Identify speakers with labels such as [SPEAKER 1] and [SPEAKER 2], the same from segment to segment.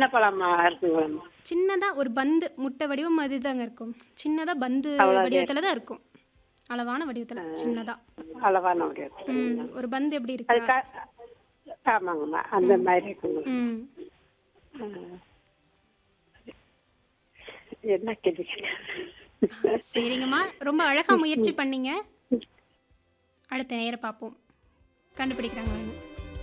[SPEAKER 1] சின்ன பழமா இருக்குங்களா
[SPEAKER 2] சின்னதா ஒரு பந்து முட்டை வடிவம் மாதிரி தாங்க இருக்கும் சின்னதா பந்து வடிவத்துல தான் இருக்கும் அளவான வடிவத்துல சின்னதா
[SPEAKER 1] அளவான ஒரு
[SPEAKER 2] ம் ஒரு பந்து எப்படி
[SPEAKER 1] அது
[SPEAKER 2] இருக்கு
[SPEAKER 1] க- ஆமாங்கம்மா அந்த மாதிரி இருக்குங்க
[SPEAKER 2] ம்
[SPEAKER 1] என்ன கேள்வி
[SPEAKER 2] சரிங்கம்மா ரொம்ப அழகா முயற்சி பண்ணீங்க அடுத்த நேரம் பார்ப்போம் கண்டுபிடிக்கிறாங்களான்னு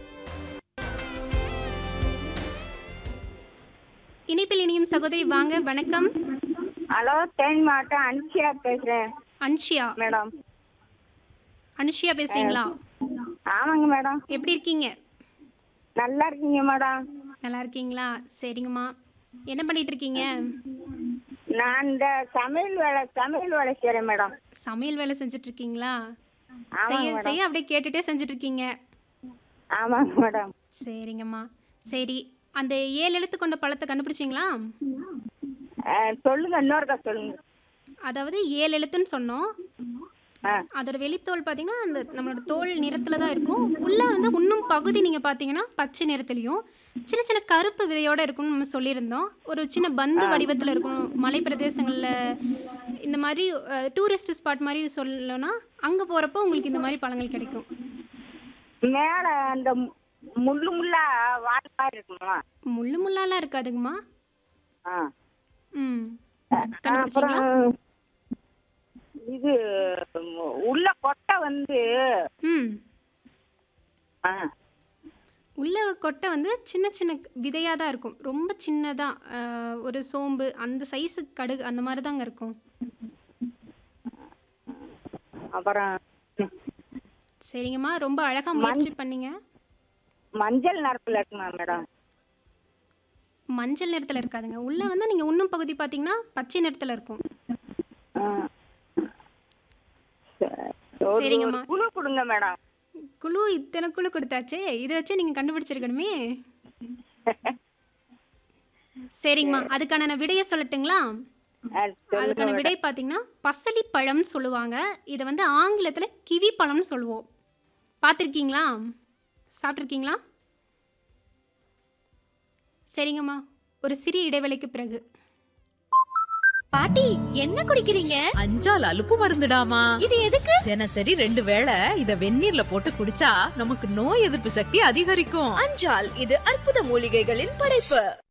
[SPEAKER 2] இணைப்பில் இனியும் சகோதரி வாங்க வணக்கம்
[SPEAKER 3] ஹலோ தேனி மாவட்டம் அன்சியா பேசுறேன்
[SPEAKER 2] அன்ஷியா
[SPEAKER 3] மேடம்
[SPEAKER 2] அனுஷியா பேசுறீங்களா
[SPEAKER 3] ஆமாங்க மேடம்
[SPEAKER 2] எப்படி இருக்கீங்க
[SPEAKER 3] நல்லா இருக்கீங்க மேடம்
[SPEAKER 2] நல்லா இருக்கீங்களா சரிங்கம்மா என்ன பண்ணிட்டு இருக்கீங்க
[SPEAKER 3] நான் இந்த சமையல் வேலை சமையல் வேலை செய்கிறேன் மேடம்
[SPEAKER 2] சமையல் வேலை செஞ்சுட்டு இருக்கீங்களா செய்ய செய்ய அப்படியே கேட்டுட்டே செஞ்சுட்டு இருக்கீங்க
[SPEAKER 3] ஆமாங்க மேடம்
[SPEAKER 2] சரிங்கம்மா சரி அந்த ஏழு எழுத்து கொண்ட பழத்தை கண்டுபிடிச்சிங்களா
[SPEAKER 3] அஹ், சொல்லுங்க இன்னொருக்கா சொல்லுங்க
[SPEAKER 2] அதாவது ஏழு எழுத்துன்னு சொன்னோம்
[SPEAKER 3] ஆ
[SPEAKER 2] அதோட வெளித்தோல் பார்த்தீங்கன்னா அந்த நம்மளோட தோல் நிறத்தில் தான் இருக்கும் உள்ளே வந்து இன்னும் பகுதி நீங்கள் பார்த்தீங்கன்னா பச்சை நிறத்துலையும் சின்ன சின்ன கருப்பு விதையோட இருக்கும்னு நம்ம சொல்லியிருந்தோம் ஒரு சின்ன பந்து வடிவத்தில் இருக்கும் மலை பிரதேசங்களில் இந்த மாதிரி டூரிஸ்ட் ஸ்பாட் மாதிரி சொல்லணும்னா அங்கே போகிறப்போ உங்களுக்கு இந்த மாதிரி பழங்கள் கிடைக்கும்
[SPEAKER 3] மேலே அந்த மு- முள்ளு முள்ளா வால் மாதிரி இருக்குமா
[SPEAKER 2] முள்ளு முள்ளாலாம் இருக்காதுங்கம்மா
[SPEAKER 3] ஆ
[SPEAKER 2] ம்
[SPEAKER 3] அப்புறம்
[SPEAKER 2] கண்டுபிடிச்சிங்களா
[SPEAKER 3] இது உம், உள்ள கொட்டை வந்து
[SPEAKER 2] ம்
[SPEAKER 3] ஆ
[SPEAKER 2] உள்ள கொட்டை வந்து சின்ன சின்ன விதையாக தான் இருக்கும் ரொம்ப சின்னதாக ஒரு சோம்பு அந்த சைஸு கடுகு அந்த மாதிரி தாங்க இருக்கும்
[SPEAKER 3] அப்புறம் ம்,
[SPEAKER 2] சரிங்கம்மா ரொம்ப அழகாக முயற்சி பண்ணீங்க
[SPEAKER 3] மஞ்சள் நிறத்தில் இருக்குமா மேடம்
[SPEAKER 2] மஞ்சள் நிறத்தில் இருக்காதுங்க உள்ளே வந்து நீங்கள் உண்ணும் பகுதி பார்த்தீங்கன்னா பச்சை நிறத்தில் இருக்கும்
[SPEAKER 3] ஆ. சரி. ஒரு-
[SPEAKER 2] சரிங்கம்மா.
[SPEAKER 3] ஒரு குழு கொடுங்க மேடம்
[SPEAKER 2] குழு இத்தனை குழு கொடுத்தாச்சே இதை வச்சு நீங்கள் கண்டுபிடிச்சிருக்கணுமே சரிங்கம்மா அதுக்கான நான் விடையை சொல்லட்டுங்களா
[SPEAKER 3] ஆ, சொல்லுங்க
[SPEAKER 2] அதுக்கான விடை பார்த்தீங்கன்னா பசலி பழம்னு சொல்லுவாங்க இதை வந்து ஆங்கிலத்தில் கிவி பழம்னு சொல்லுவோம் பார்த்துருக்கீங்களா சாப்பிட்ருக்கீங்களா சரிங்கம்மா ஒரு சிறிய இடைவேளைக்கு பிறகு
[SPEAKER 4] பாட்டி என்ன குடிக்கிறீங்க
[SPEAKER 5] அஞ்சால் அலுப்பு மருந்துடாமா
[SPEAKER 4] இது எதுக்கு
[SPEAKER 5] தினசரி ரெண்டு வேளை இத வெந்நீர்ல போட்டு குடிச்சா நமக்கு நோய் எதிர்ப்பு சக்தி அதிகரிக்கும்
[SPEAKER 4] அஞ்சால் இது அற்புத மூலிகைகளின் படைப்பு